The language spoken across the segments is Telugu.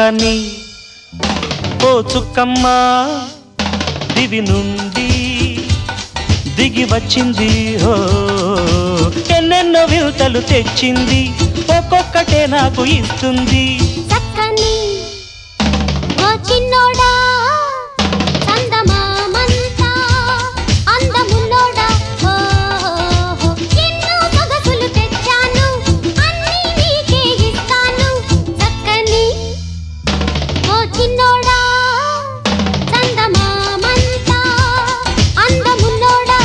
చక్కని ఓ చుక్కమ్మ దివి నుండి దిగి వచ్చింది హో ఎన్నెన్నో వింతలు తెచ్చింది ఒక్కొక్కటే నాకు ఇస్తుంది చక్కని ఓ చిన్నోడా చందమామంతా అందమున్నోడా ఓ ఎన్నో సొగసులు తెచ్చాను అన్నీ నీకే ఇస్తాను చక్కని ఓ చిన్నోడా చందమామంతా అందమున్నోడా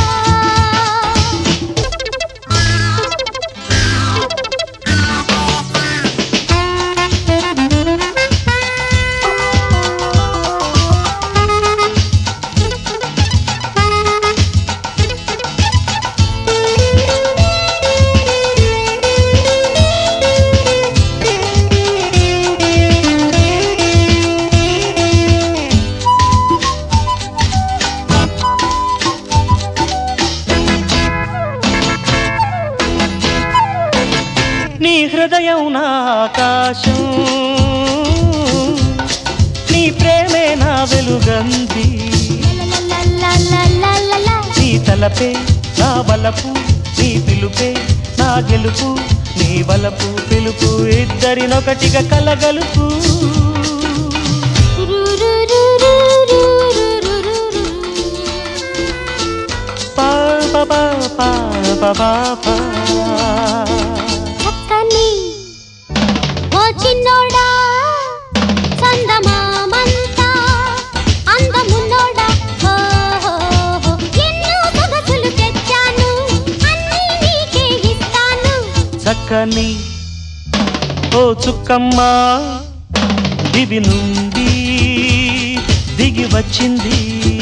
నీ హృదయం నా ఆకాశం నీ ప్రేమే నా వెలుగంది లలలలలలలలా. నీ తలపే నా బలపు నీ పిలుపే నా గెలుపు నీ బలపు పిలుపు ఇద్దరినొకటిగా కలగలుపు పా పా పా పా పా పా పా. చక్కని ఓ చిన్నోడా చందమామంతా అందమున్నోడా ఓ ఎన్నో సొగసులు తెచ్చాను అన్నీ నీకే ఇస్తాను చక్కని ఓ చుక్కమ్మ దివి నుండి దిగి వచ్చింది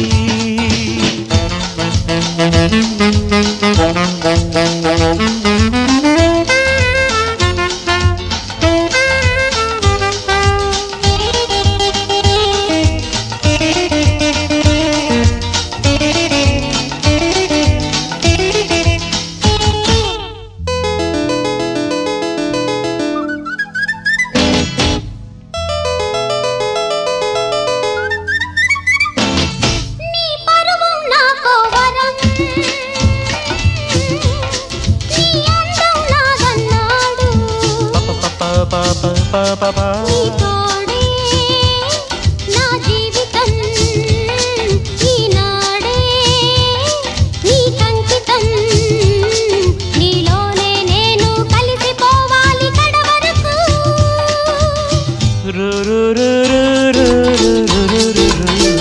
నీ పరువు నాకో వరం నీ అందం నాదన్నాడు నీ తోడే నా జీవితం ఈనాడే నీకంకితం నీలోనే నేను కలిసిపోవాలి కడవరకు రు రు రు రు రు రు రు రు రు.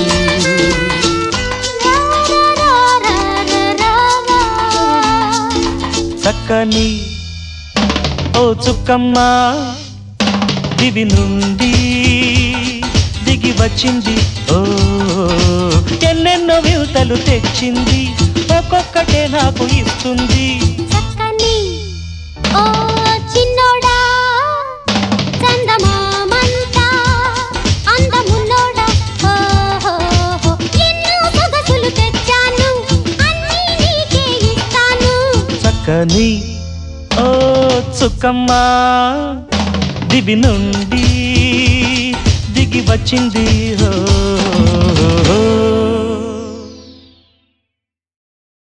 చక్కని ఓ చుక్కమ్మ దివి నుండి దిగి వచ్చింది ఓ ఎన్నెన్నో వింతలు తెచ్చింది ఒక్కొక్కటే నాకు ఇస్తుంది చక్కని ఓ చిన్నోడా చందమామంతా అందమున్నోడా ఓ ఎన్నో సొగసులు తెచ్చాను అన్నీ నీకే ఇస్తాను చక్కని ఓ చుక్కమ్మ దివి నుండి దిగి వచ్చింది ఓ